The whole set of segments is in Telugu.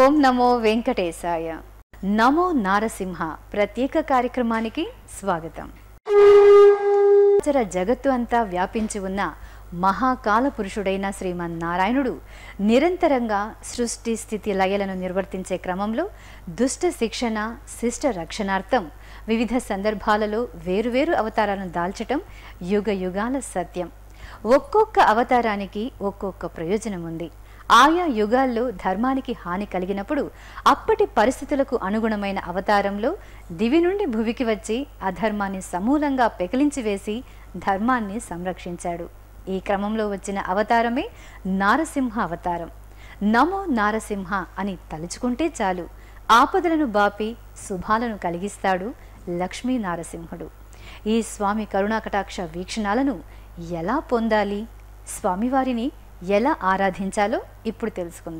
ఓం నమో వెంకటేశాయ నమో నారసింహ ప్రత్యేక కార్యక్రమానికి స్వాగతం చర జగత్తు అంతా వ్యాపించి ఉన్న మహాకాల పురుషుడైన శ్రీమన్నారాయణుడు నిరంతరంగా సృష్టి స్థితి లయలను నిర్వర్తించే క్రమంలో దుష్ట శిక్షణ శిష్ట రక్షణార్థం వివిధ సందర్భాలలో వేరువేరు అవతారాలను దాల్చటం యుగ యుగాల సత్యం ఒక్కొక్క అవతారానికి ఒక్కొక్క ప్రయోజనం ఉంది ఆయా యుగాల్లో ధర్మానికి హాని కలిగినప్పుడు అప్పటి పరిస్థితులకు అనుగుణమైన అవతారంలో దివి నుండి భువికి వచ్చి అధర్మాన్ని సమూలంగా పెకిలించి వేసి ధర్మాన్ని సంరక్షించాడు ఈ క్రమంలో వచ్చిన అవతారమే నారసింహ అవతారం నమో నారసింహ అని తలుచుకుంటే చాలు ఆపదలను బాపి శుభాలను కలిగిస్తాడు లక్ష్మీ నారసింహుడు ఈ స్వామి కరుణాకటాక్ష వీక్షణాలను ఎలా పొందాలి స్వామివారిని ఎలా ఆరాధించాలో ఇప్పుడు తెలుసుకుందాం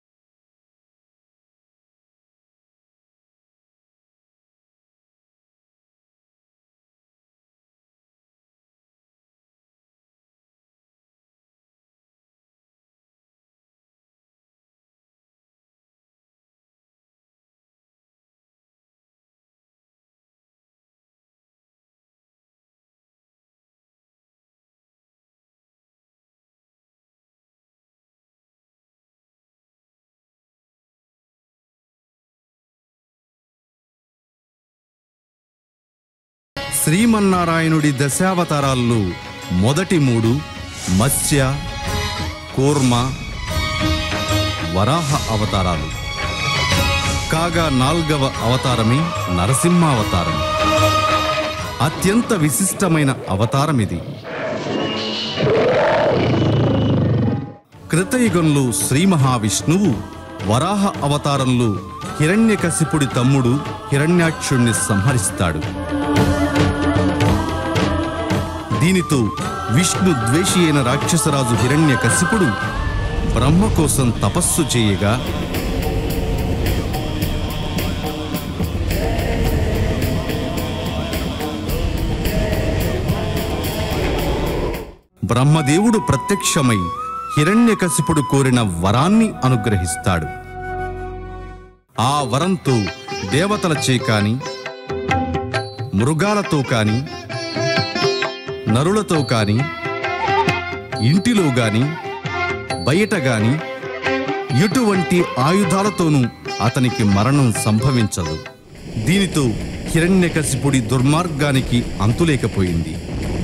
శ్రీమన్నారాయణుడి దశావతారాల్లో మొదటి మూడు మత్స్య కూర్మ వరాహ అవతారాలు కాగా నాల్గవ అవతారమే నరసింహావతారం అత్యంత విశిష్టమైన అవతారమిది కృతయుగంలో శ్రీ మహావిష్ణువు వరాహ అవతారంలో హిరణ్యకశిపుడి తమ్ముడు హిరణ్యాక్షుణ్ణి సంహరిస్తాడు దీనితో విష్ణు ద్వేషి అయిన రాక్షసరాజు హిరణ్యకశిపుడు బ్రహ్మ కోసం తపస్సు చేయగా బ్రహ్మదేవుడు ప్రత్యక్షమై హిరణ్యకశిపుడు కోరిన వరాన్ని అనుగ్రహిస్తాడు ఆ వరంతో దేవతలచే కాని మృగాలతో కాని నరులతో కాని ఇంటిలో గాని బయట గాని ఎటువంటి ఆయుధాలతోనూ అతనికి మరణం సంభవించదు దీనితో హిరణ్యకశిపుడి దుర్మార్గానికి అంతులేకపోయింది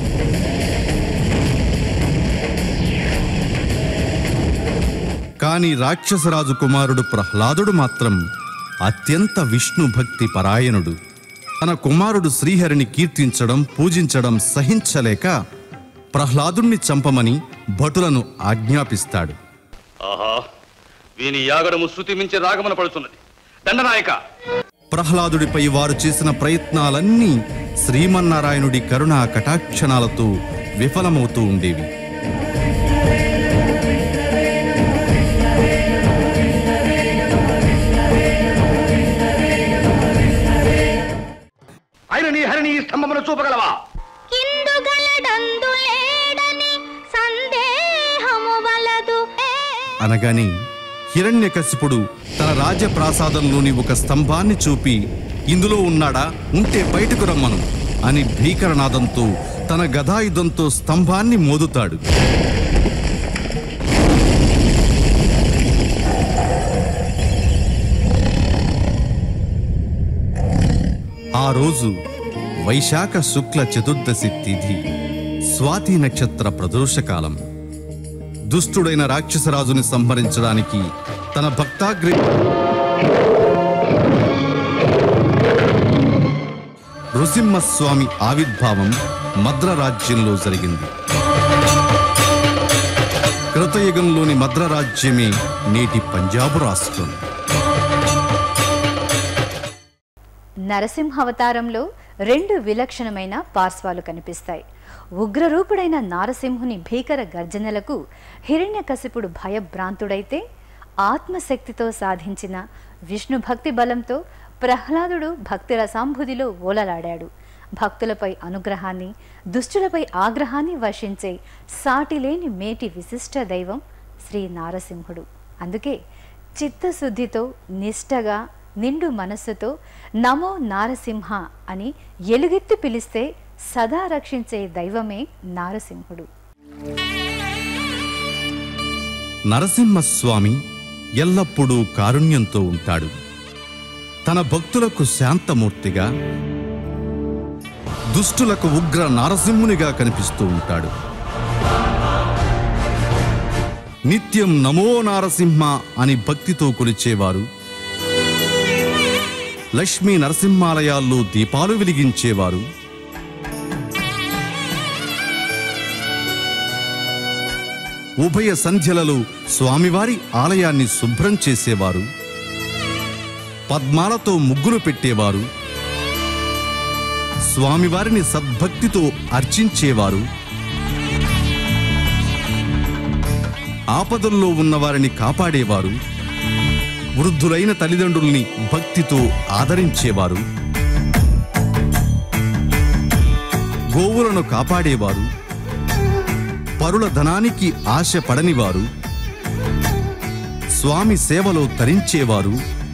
కాని రాక్షసరాజు కుమారుడు ప్రహ్లాదుడు మాత్రం అత్యంత విష్ణు భక్తి పరాయణుడు తన కుమారుడు శ్రీహరిని కీర్తించడం పూజించడం సహించలేక ప్రహ్లాదుణ్ణి చంపమని భటులను ఆజ్ఞాపిస్తాడు ఆహా వీని యాగడము శృతి మించి రాగమన పడుతున్నది దండనాయక ప్రహ్లాదుడిపై వారు చేసిన ప్రయత్నాలన్నీ శ్రీమన్నారాయణుడి కరుణా కటాక్షణాలతో విఫలమవుతూ ఉండేవి ఆయన నీ హరిని ఈ స్తంభమును చూపగలవా కిందుగలడందు లేడని సందేహము వలదు అనగానే హిరణ్యకశిపుడు తన రాజప్రాసాదంలోని ఒక స్తంభాన్ని చూపి ఇందులో ఉన్నాడా ఉంటే బయటకు రమ్మను అని భీకరనాదంతో తన గదాయుధంతో స్తంభాన్ని మోదుతాడు ఆ రోజు వైశాఖ శుక్ల చతుర్దశి తిథి స్వాతి నక్షత్ర ప్రదోషకాలం దుష్టుడైన రాక్షసరాజుని సంహరించడానికి తన భక్తాగ్రి నృసింహస్వామి ఆవిర్భావం మద్ర రాజ్యంలో జరిగింది కృతయుగంలోని మద్ర రాజ్యమే నేటి పంజాబు రాష్ట్రం నరసింహ అవతారంలో రెండు విలక్షణమైన పార్శ్వాలు కనిపిస్తాయి ఉగ్రరూపుడైన నారసింహుని భీకర గర్జనలకు హిరణ్యకశిపుడు భయభ్రాంతుడైతే ఆత్మశక్తితో సాధించిన విష్ణు భక్తి బలంతో ప్రహ్లాదుడు భక్తి రసాంబుదిలో ఓలలాడాడు భక్తులపై అనుగ్రహాన్ని దుష్టులపై ఆగ్రహాన్ని వర్షించే సాటిలేని మేటి విశిష్ట దైవం శ్రీ నారసింహుడు అందుకే చిత్తశుద్ధితో నిష్టగా నిండు మనస్సుతో నమో నారసింహ అని ఎలుగెత్తి పిలిస్తే సదా రక్షించే దైవమే నారసింహుడు నరసింహస్వామి ఎల్లప్పుడూ కారుణ్యంతో ఉంటాడు తన భక్తులకు శాంతమూర్తిగా దుష్టులకు ఉగ్ర నారసింహునిగా కనిపిస్తూ ఉంటాడు నిత్యం నమో నారసింహ అని భక్తితో కొలిచేవారు లక్ష్మీ నరసింహాలయాల్లో దీపాలు వెలిగించేవారు ఉభయ సంధ్యలలో స్వామివారి ఆలయాన్ని శుభ్రం చేసేవారు పద్మాలతో ముగ్గులు పెట్టేవారు స్వామివారిని సద్భక్తితో అర్చించేవారు ఆపదల్లో ఉన్నవారిని కాపాడేవారు వృద్ధులైన తల్లిదండ్రుల్ని భక్తితో ఆదరించేవారు గోవులను కాపాడేవారు పరుల ధనానికి ఆశ పడనివారు స్వామి సేవలో తరించేవారు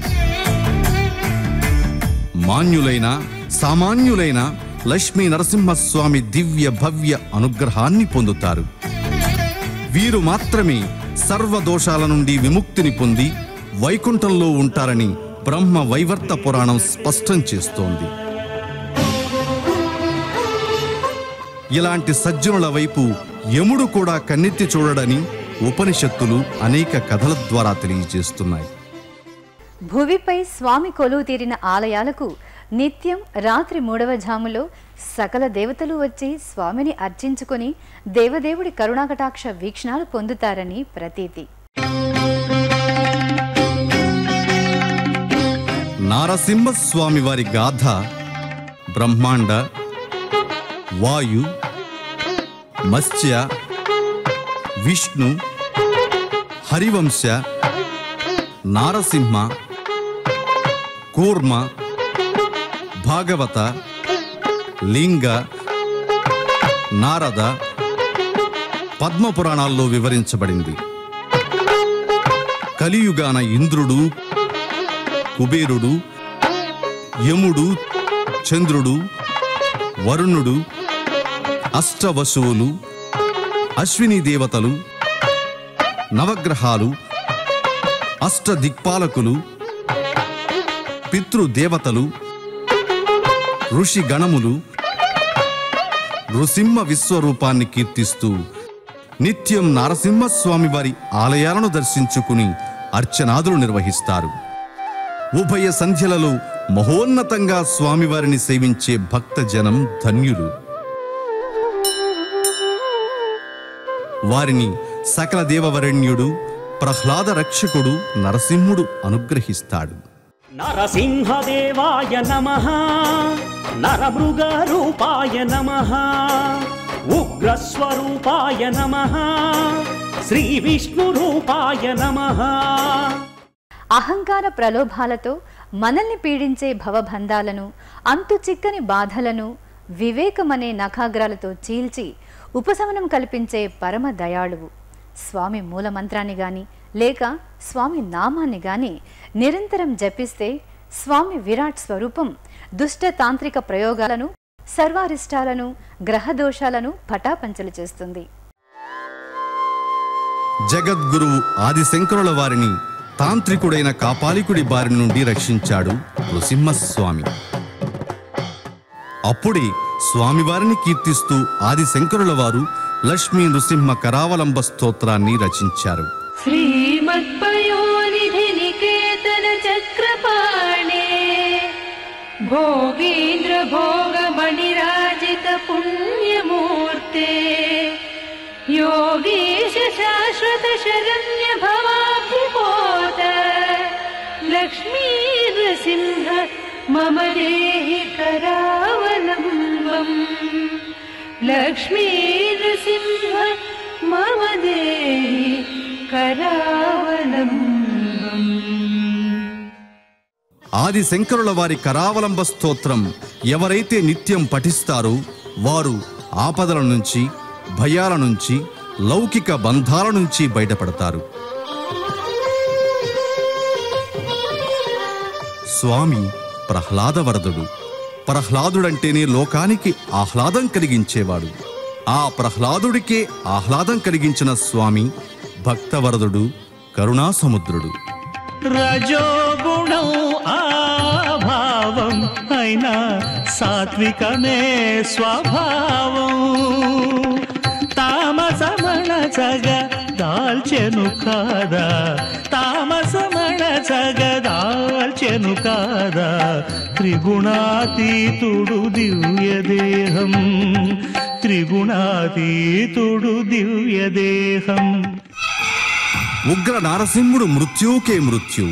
మాన్యులైన సామాన్యులైన లక్ష్మీ నరసింహస్వామి దివ్య భవ్య అనుగ్రహాన్ని పొందుతారు వీరు మాత్రమే సర్వదోషాల నుండి విముక్తిని పొంది వైకుంఠంలో ఉంటారని బ్రహ్మ వైవర్త పురాణం స్పష్టం చేస్తోంది ఇలాంటి సజ్జనుల వైపు యముడు కూడా కన్నెత్తి చూడడని ఉపనిషత్తులు అనేక కథల ద్వారా తెలియజేస్తున్నాయి భువిపై స్వామి కొలువు తీరిన ఆలయాలకు నిత్యం రాత్రి మూడవ జాములో సకల దేవతలు వచ్చి స్వామిని అర్చించుకొని దేవదేవుడి కరుణాకటాక్ష వీక్షణాలు పొందుతారని ప్రతీతి నారసింహస్వామి వారి గాథ బ్రహ్మాండ వాయు మత్స్య విష్ణు హరివంశ నారసింహ కూర్మ భాగవత లింగ నారద పద్మపురాణాల్లో వివరించబడింది కలియుగాన ఇంద్రుడు కుబేరుడు యముడు చంద్రుడు వరుణుడు అష్టవశువులు అశ్విని దేవతలు నవగ్రహాలు అష్టదిక్పాలకులు పితృదేవతలు ఋషి గణములు నృసింహ విశ్వరూపాన్ని కీర్తిస్తూ నిత్యం నారసింహస్వామి వారి ఆలయాలను దర్శించుకుని అర్చనాదులు నిర్వహిస్తారు ఉభయ సంధ్యలలో మహోన్నతంగా స్వామివారిని సేవించే భక్తజనం ధన్యులు వారిని సకల దేవవరణ్యుడు ప్రహ్లాద రక్షకుడు నరసింహుడు అనుగ్రహిస్తాడు నరసింహదేవాయ నమ నరమృగరూపాయ నమ ఉగ్రస్వరూపాయ నమ శ్రీ విష్ణురూపాయ నమ అహంకార ప్రలోభాలతో మనల్ని పీడించే భవబంధాలను అంతు చిక్కని బాధలను వివేకమనే నఖాగ్రాలతో చీల్చి ఉపశమనం కల్పించే పరమ దయాళువు స్వామి మూలమంత్రాన్ని గాని లేక స్వామి నామాన్ని గాని నిరంతరం జపిస్తే స్వామి విరాట్ స్వరూపం దుష్ట తాంత్రిక ప్రయోగాలను సర్వారిష్టాలను గ్రహదోషాలను పటాపంచలు చేస్తుంది జగద్గురువు ఆదిశంకరుల వారిని తాంత్రికుడైన కాపాలికుడి బారి నుండి రక్షించాడు నృసింహస్వామి అప్పుడే స్వామివారిని కీర్తిస్తూ ఆదిశంకరుల వారు లక్ష్మీ నృసింహ కరావలంబ స్తోత్రాన్ని రచించారు श्रीमत्पयोनिधि निकेतन चक्रपाणे भोगीन्द्र भोगमणिराजित पुण्यमूर्ते योगीश शाश्वत शरण्य भवाभिपोत लक्ष्मी नृसिंह मम देहि करावलम्बम् लक्ष्मी नृसिंह मम देहि करावलम्बम् ఆది శంకరుల వారి కరావలంబ స్తోత్రం ఎవరైతే నిత్యం పఠిస్తారో వారు ఆపదల నుంచి భయాల నుంచి లౌకిక బంధాల నుంచి బయటపడతారు స్వామి ప్రహ్లాదవరదుడు ప్రహ్లాదుడంటేనే లోకానికి ఆహ్లాదం కలిగించేవాడు ఆ ప్రహ్లాదుడికే ఆహ్లాదం కలిగించిన స్వామి భక్తవరదుడు కరుణాసముద్రుడు రజోగుణం ఆభావం అయినా సాత్వికమే స్వభావం తామసమణ జగ దాల్చెను కాదా తామసమణ జగ దాల్చెను కాదా త్రిగుణాతీతుడు దివ్యదేహం త్రిగుణాతీతుడు దివ్యదేహం ఉగ్ర నారసింహుడు మృత్యువుకే మృత్యు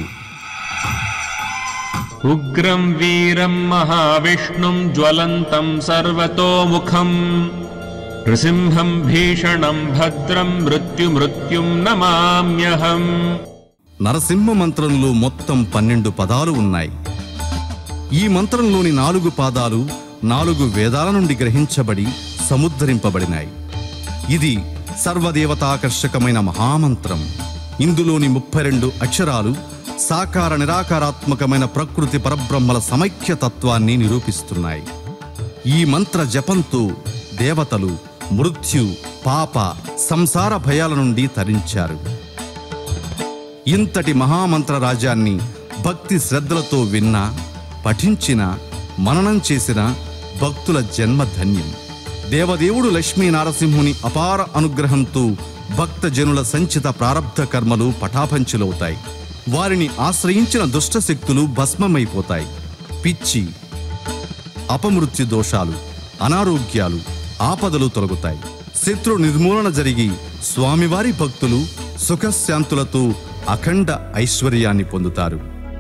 ఉగ్రం వీరం మహావిష్ణుం జ్వలంతం సర్వతోముఖం నృసింహం భీషణం భద్రం మృత్యుమృత్యుం నమామ్యహం నరసింహ మంత్రంలో మొత్తం పన్నెండు పదాలు ఉన్నాయి ఈ మంత్రంలోని నాలుగు పాదాలు నాలుగు వేదాల నుండి గ్రహించబడి సముద్ధరింపబడినాయి ఇది సర్వదేవతాకర్షకమైన మహామంత్రం ఇందులోని ముప్పై రెండు అక్షరాలు సాకార నిరాకారాత్మకమైన ప్రకృతి పరబ్రహ్మల సమైక్య తత్వాన్ని నిరూపిస్తున్నాయి ఈ మంత్ర జపంతో దేవతలు మృత్యు పాప సంసార భయాల నుండి తరించారు ఇంతటి మహామంత్ర రాజ్యాన్ని భక్తి శ్రద్ధలతో విన్నా పఠించిన మననం చేసిన భక్తుల జన్మ ధన్యం దేవదేవుడు లక్ష్మీ నారసింహుని అపార అనుగ్రహంతో భక్త జనుల సంచిత ప్రారబ్ధ కర్మలు పటాపంచులవుతాయి వారిని ఆశ్రయించిన దుష్ట శక్తులు భస్మమైపోతాయి పిచ్చి అపమృత్యు దోషాలు అనారోగ్యాలు ఆపదలు తొలగుతాయి శత్రు నిర్మూలన జరిగి స్వామివారి భక్తులు సుఖశాంతులతో అఖండ ఐశ్వర్యాన్ని పొందుతారు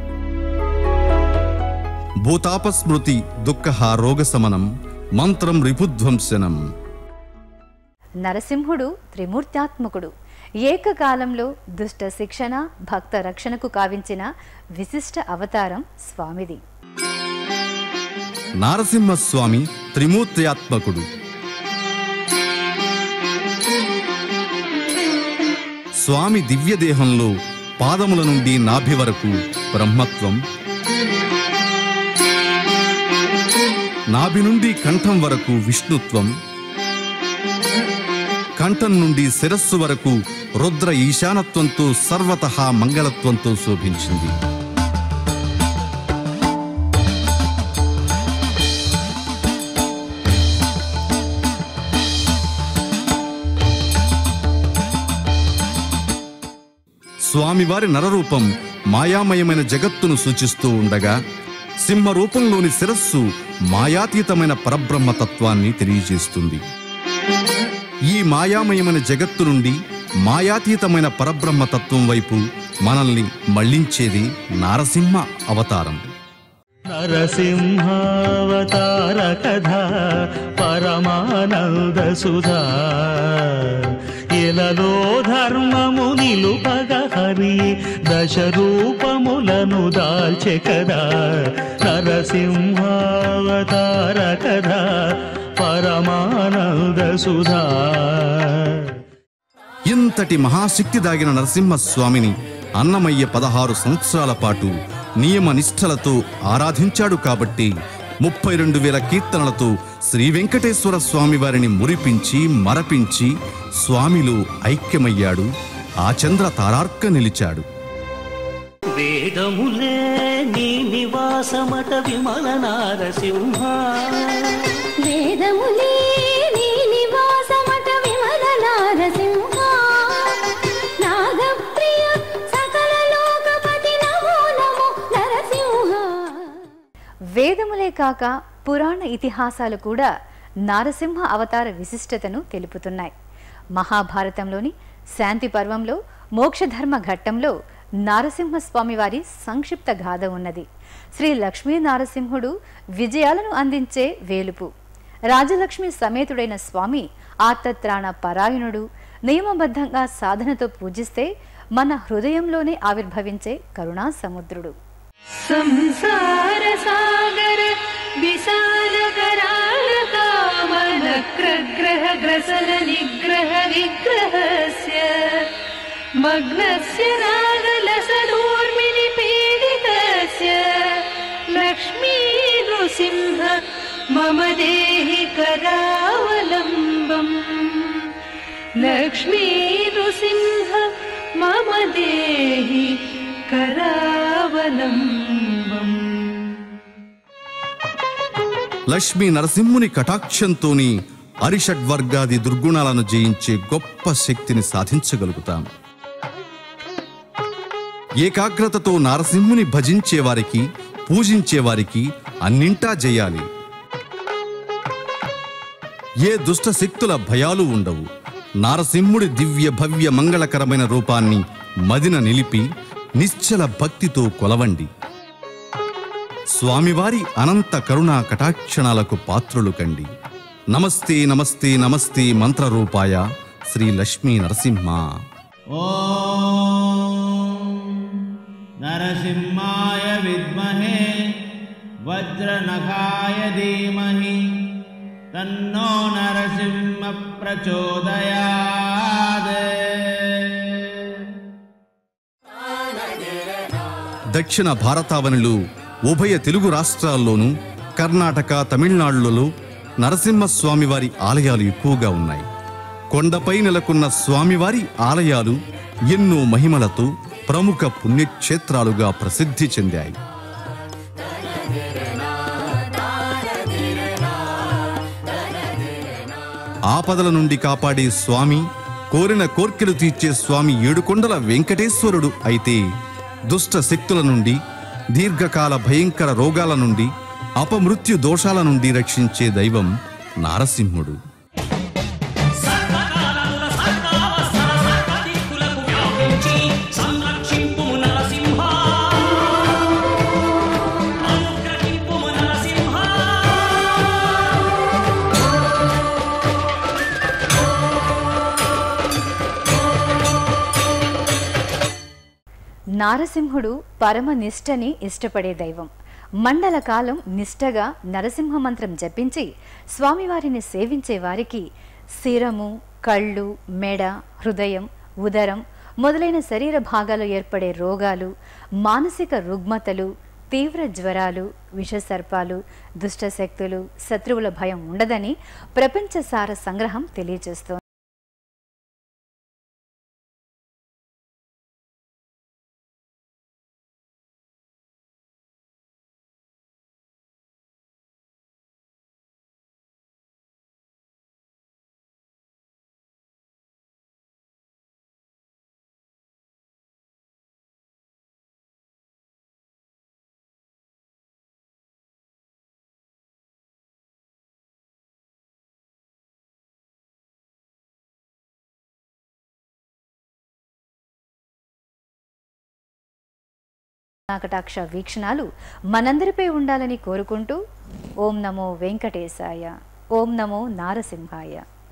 భూతాపస్మృతి దుఃఖ రోగశమనం మంత్రం రిపుధ్వంసనం నరసింహుడు త్రిమూర్త్యాత్మకుడు ఏకకాలంలో దుష్ట శిక్షణ భక్త రక్షణకు కావించిన విశిష్ట అవతారం స్వామిది నారసింహస్వామి త్రిమూర్త్యాత్మకుడు స్వామి దివ్యదేహంలో పాదముల నుండి నాభి వరకు బ్రహ్మత్వం నాభి నుండి కంఠం వరకు విష్ణుత్వం కంఠం నుండి శిరస్సు వరకు రుద్ర ఈశానత్వంతో సర్వత మంగళత్వంతో శోభించింది స్వామివారి నరరూపం మాయామయమైన జగత్తును సూచిస్తూ ఉండగా సింహ రూపంలోని శిరస్సు మాయాతీతమైన పరబ్రహ్మ తత్వాన్ని తెలియజేస్తుంది ఈ మాయామయమైన జగత్తు నుండి మాయాతీతమైన పరబ్రహ్మ తత్వం వైపు మనల్ని మళ్లించేది నారసింహ అవతారం నరసింహావతార కథ పరమానంద సుధా ఇలలో ధర్మము నిలుపగ హరి దశ రూపములను దాల్చె కదా నరసింహావతార కథ పరమానంద సుధా ఇంతటి మహాశక్తి దాగిన నరసింహస్వామిని అన్నమయ్య పదహారు సంవత్సరాల పాటు నియమ నిష్ఠలతో ఆరాధించాడు కాబట్టి ముప్పై రెండు వేల కీర్తనలతో శ్రీ వెంకటేశ్వర స్వామి వారిని మురిపించి మరపించి స్వామిలో ఐక్యమయ్యాడు ఆ చంద్ర తారార్క నిలిచాడు వేదములే నీ నివాసమట విమల నారసింహ వేదములే నీ నివాసమట విమల నారసింహ నాగప్రియ సకల లోకపతి నమో నమో నరసింహ వేదములే కాక పురాణ ఇతిహాసాలు కూడా నారసింహ అవతార విశిష్టతను తెలుపుతున్నాయి మహాభారతంలోని శాంతి పర్వంలో మోక్షధర్మ ఘట్టంలో నారసింహస్వామి వారి సంక్షిప్త గాథ ఉన్నది శ్రీ లక్ష్మీ నారసింహుడు విజయాలను అందించే వేలుపు రాజలక్ష్మి సమేతుడైన స్వామి ఆర్తత్రాణ పరాయణుడు నియమబద్ధంగా సాధనతో పూజిస్తే మన హృదయంలోనే ఆవిర్భవించే కరుణా సముద్రుడు संसार सागर विशाल कराल कामन ग्रह ग्रसल निग्रह विग्रहस्य मग्नस्य नागलसदूर्मिनि पीडितस्य लक्ष्मी नृसिंह मम देहि करावलम्बम् లక్ష్మీ నరసింహుని కటాక్షంతోని అరిషడ్వర్గాది దుర్గుణాలను జయించే గొప్ప శక్తిని సాధించగలుగుతాం ఏకాగ్రతతో నారసింహుని భజించేవారికి పూజించేవారికి అన్నింటా జయాలి ఏ దుష్ట శక్తుల భయాలు ఉండవు నారసింహుడి దివ్య భవ్య మంగళకరమైన రూపాన్ని మదిన నిలిపి నిశ్చల భక్తితో కొలవండి స్వామివారి అనంత కరుణా కటాక్షణాలకు పాత్రులు కండి నమస్తే నమస్తే నమస్తే మంత్రరూపాయ శ్రీ లక్ష్మీ నరసింహ ॐ नरसिंहाय विद्महे वज्रनखाय धीमहि तन्नो नरसिंह प्रचोदयात् దక్షిణ భారతావనిలో ఉభయ తెలుగు రాష్ట్రాల్లోనూ కర్ణాటక తమిళనాడులలో నరసింహస్వామివారి ఆలయాలు ఎక్కువగా ఉన్నాయి కొండపై నెలకొన్న స్వామివారి ఆలయాలు ఎన్నో మహిమలతో ప్రముఖ పుణ్యక్షేత్రాలుగా ప్రసిద్ధి చెందాయి ఆపదల నుండి కాపాడే స్వామి కోరిన కోర్కెలు తీర్చే స్వామి ఏడుకొండల వెంకటేశ్వరుడు అయితే దుష్ట శక్తుల నుండి దీర్ఘకాల భయంకర రోగాల నుండి అపమృత్యు దోషాల నుండి రక్షించే దైవం నారసింహుడు నారసింహుడు పరమ నిష్టని ఇష్టపడే దైవం మండల కాలం నిష్టగా నరసింహ మంత్రం జపించి స్వామివారిని సేవించే వారికి శిరము కళ్ళు మెడ హృదయం ఉదరం మొదలైన శరీర భాగాలు ఏర్పడే రోగాలు మానసిక రుగ్మతలు తీవ్ర జ్వరాలు విషసర్పాలు దుష్టశక్తులు శత్రువుల భయం ఉండదని ప్రపంచ సార సంగ్రహం తెలియజేస్తోంది కటాక్ష వీక్షణాలు మనందరిపై ఉండాలని కోరుకుంటూ ఓం నమో వెంకటేశాయ ఓం నమో నారసింహాయ